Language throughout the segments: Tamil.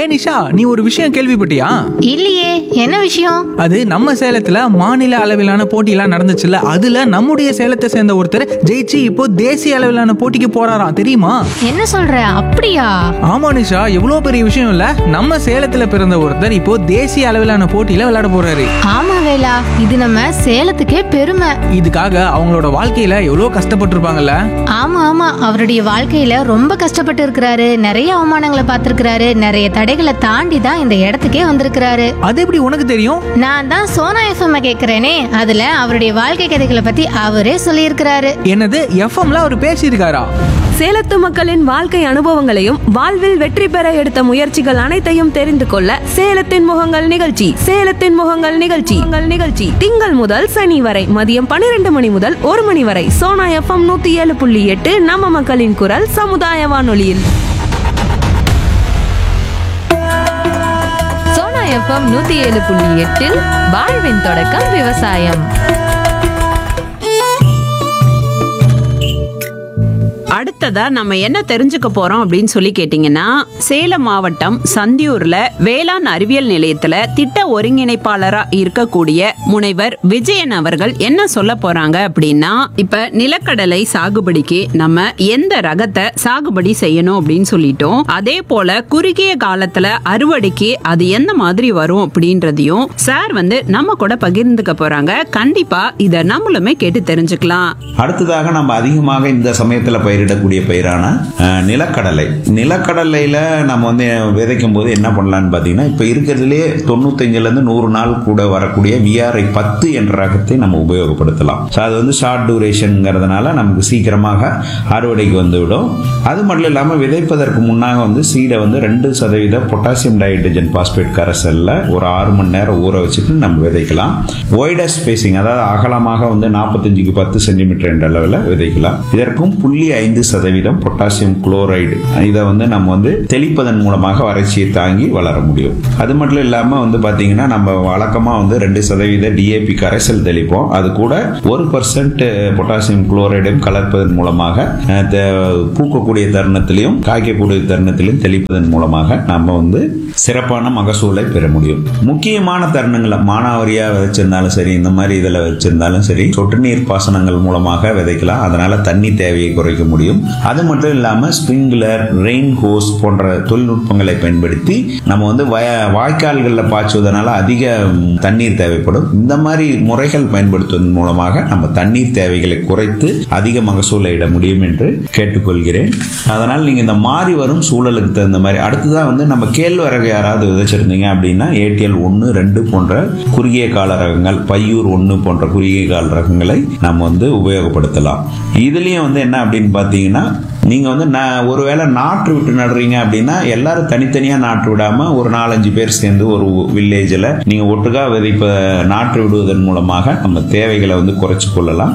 நிஷா நீ ஒரு விஷயம் கேள்விப்பட்டியா இல்லையே என்ன விஷயம் அது நம்ம சேலத்துல மாநில அளவிலான போட்டியெல்லாம் நடந்துச்சுல்ல அதுல நம்முடைய சேலத்தை சேர்ந்த ஒருத்தர் ஜெயிச்சு இப்போ தேசிய அளவிலான போட்டிக்கு போறாராம் தெரியுமா என்ன சொல்ற அப்படியா ஆமா நிஷா எவ்வளவு பெரிய விஷயம் இல்ல நம்ம சேலத்துல பிறந்த ஒருத்தர் இப்போ தேசிய அளவிலான போட்டியில விளையாட போறாரு ஆமா வேலா இது நம்ம சேலத்துக்கே பெருமை இதுக்காக அவங்களோட வாழ்க்கையில எவ்வளவு கஷ்டப்பட்டிருப்பாங்கல்ல ஆமா ஆமா அவருடைய வாழ்க்கையில ரொம்ப கஷ்டப்பட்டு இருக்கிறாரு நிறைய அவமானங்களை பார்த்திருக்கிறாரு நிறைய தடைகளை தாண்டி தான் இந்த இடத்துக்கே வந்திருக்கிறாரு அது எப்படி உனக்கு தெரியும் நான் தான் சோனா எஃப்எம் கேக்குறேனே அதுல அவருடைய வாழ்க்கை கதைகளை பத்தி அவரே சொல்லியிருக்கிறாரு என்னது எஃப்எம்ல அவர் பேசியிருக்காரா சேலத்து மக்களின் வாழ்க்கை அனுபவங்களையும் வாழ்வில் வெற்றி பெற எடுத்த முயற்சிகள் அனைத்தையும் தெரிந்து கொள்ள சேலத்தின் முகங்கள் நிகழ்ச்சி சேலத்தின் முகங்கள் நிகழ்ச்சி உங்கள் நிகழ்ச்சி திங்கள் முதல் சனி வரை மதியம் பன்னிரண்டு மணி முதல் ஒரு மணி வரை சோனா எஃப்எம் நூத்தி ஏழு புள்ளி எட்டு நம்ம மக்களின் குரல் சமுதாய வானொலியில் சோனா எஃப்எம் நூத்தி ஏழு புள்ளி எட்டில் வாழ்வின் தொடக்கம் விவசாயம் அடுத்ததா நம்ம என்ன தெரிஞ்சுக்க போறோம் அப்படின்னு சொல்லி கேட்டீங்கன்னா சேலம் மாவட்டம் சந்தியூர்ல வேளாண் அறிவியல் நிலையத்துல திட்ட ஒருங்கிணைப்பாளரா இருக்கக்கூடிய முனைவர் விஜயன் அவர்கள் என்ன சொல்ல போறாங்க அப்படின்னா இப்ப நிலக்கடலை சாகுபடிக்கு நம்ம எந்த ரகத்தை சாகுபடி செய்யணும் அப்படின்னு சொல்லிட்டோம் அதே போல குறுகிய காலத்துல அறுவடைக்கு அது எந்த மாதிரி வரும் அப்படின்றதையும் சார் வந்து நம்ம கூட பகிர்ந்துக்க போறாங்க கண்டிப்பா இத நம்மளுமே கேட்டு தெரிஞ்சுக்கலாம் அடுத்ததாக நம்ம அதிகமாக இந்த சமயத்தில் பயிரிடக்கூடிய பயிரான அஹ், நிலக்கடலை நிலக்கடலையில் நம்ம வந்து விதைக்கும் போது என்ன பண்ணலாம்னு பார்த்தீங்கன்னா இப்போ இருக்கிறதுலே தொண்ணூத்தஞ்சுலேருந்து நூறு நாள் கூட வரக்கூடிய விஆர்ஐ பத்து என்ற ரகத்தை நம்ம உபயோகப்படுத்தலாம் ஸோ அது வந்து ஷார்ட் டூரேஷனுங்கிறதுனால நமக்கு சீக்கிரமாக அறுவடைக்கு வந்துவிடும் அது மட்டும் இல்லாமல் விதைப்பதற்கு முன்னாக வந்து சீடை வந்து ரெண்டு சதவீத பொட்டாசியம் டைஹைட்ரஜன் பாஸ்பேட் கரைசலில் ஒரு ஆறு மணி நேரம் ஊற வச்சுட்டு நம்ம விதைக்கலாம் ஒய்டர் ஸ்பேசிங் அதாவது அகலமாக வந்து நாற்பத்தஞ்சுக்கு பத்து சென்டிமீட்டர் என்ற அளவில் விதைக்கலாம் இதற்கும் புள்ளி ஐந்து சதவீதம் பொட்டாசியம் குளோரைடு இதை வந்து நம்ம வந்து தெளிப்பதன் மூலமாக வறட்சியை தாங்கி வளர முடியும் அது மட்டும் இல்லாமல் வந்து பார்த்தீங்கன்னா நம்ம வழக்கமாக வந்து ரெண்டு சதவீத டிஏபி கரைசல் தெளிப்போம் அது கூட ஒரு பர்சன்ட் பொட்டாசியம் குளோரைடையும் கலப்பதன் மூலமாக அஹ், த- பூக்கக்கூடிய தருணத்திலையும் காய்க்கக்கூடிய தருணத்திலையும் தெளிப்பதன் மூலமாக நம்ம வந்து சிறப்பான மகசூலை பெற முடியும் முக்கியமான தருணங்களை மானாவாரியா விதைச்சிருந்தாலும் சரி இந்த மாதிரி இதில் வச்சிருந்தாலும் சரி சொட்டு நீர் பாசனங்கள் மூலமாக விதைக்கலாம் அதனால தண்ணி தேவையை குறைக்க முடியும் அது மட்டும் இல்லாமல் ஸ்ப்ரிங்க்லர் ரெயின் ஹோஸ் போன்ற தொழில்நுட்பங்களை பயன்படுத்தி நம்ம வந்து வய வாய்க்கால்களில் பாய்ச்சுவதனால அதிக ம், தண்ணீர் தேவைப்படும் இந்த மாதிரி முறைகள் பயன்படுத்துவதன் மூலமாக நம்ம தண்ணீர் தேவைகளை குறைத்து அதிக மகசூலை இட முடியும் என்று கேட்டுக்கொள்கிறேன் அதனால் நீங்கள் இந்த மாறி வரும் சூழலுக்கு தகுந்த மாதிரி அடுத்ததாக வந்து நம்ம கேழ்வரகு யாராவது விதைச்சிருந்தீங்க அப்படின்னா ஏடிஎல் ஒன்று ரெண்டு போன்ற குறுகிய கால ரகங்கள் பையூர் ஒன்று போன்ற குறுகிய கால ரகங்களை நம்ம வந்து உபயோகப்படுத்தலாம் இதுலேயும் வந்து என்ன அப்படின்னு பார்த்தீங்கன்னா நீங்கள் வந்து நான் ஒருவேளை நாற்று விட்டு நடுறீங்க அப்படின்னா எல்லாரும் தனித்தனியாக நாற்று விடாமல் ஒரு நாலஞ்சு பேர் சேர்ந்து ஒரு வில்லேஜில் நீங்கள் ஒட்டுக்கா விதைப்ப நாற்று விடுவதன் மூலமாக நம்ம தேவைகளை வந்து குறைச்சு கொள்ளலாம்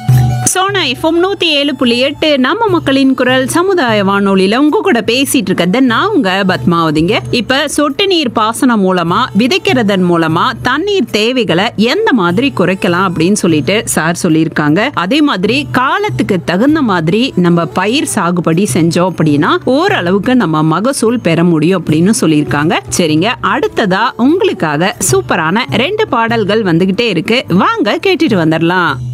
சோனா எஃப்எம் நூத்தி ஏழு புள்ளி எட்டு நம்ம மக்களின் குரல் சமுதாய வானொலியில உங்க கூட பேசிட்டு இருக்கிறது நான் உங்க பத்மாவதிங்க இப்ப சொட்டு நீர் பாசனம் மூலமா விதைக்கிறதன் மூலமா தண்ணீர் தேவைகளை எந்த மாதிரி குறைக்கலாம் அப்படின்னு சொல்லிட்டு சார் சொல்லியிருக்காங்க அதே மாதிரி காலத்துக்கு தகுந்த மாதிரி நம்ம பயிர் சாகுபடி செஞ்சோம் அப்படின்னா ஓரளவுக்கு நம்ம மகசூல் பெற முடியும் அப்படின்னு சொல்லியிருக்காங்க சரிங்க அடுத்ததா உங்களுக்காக சூப்பரான ரெண்டு பாடல்கள் வந்துகிட்டே இருக்கு வாங்க கேட்டுட்டு வந்துடலாம்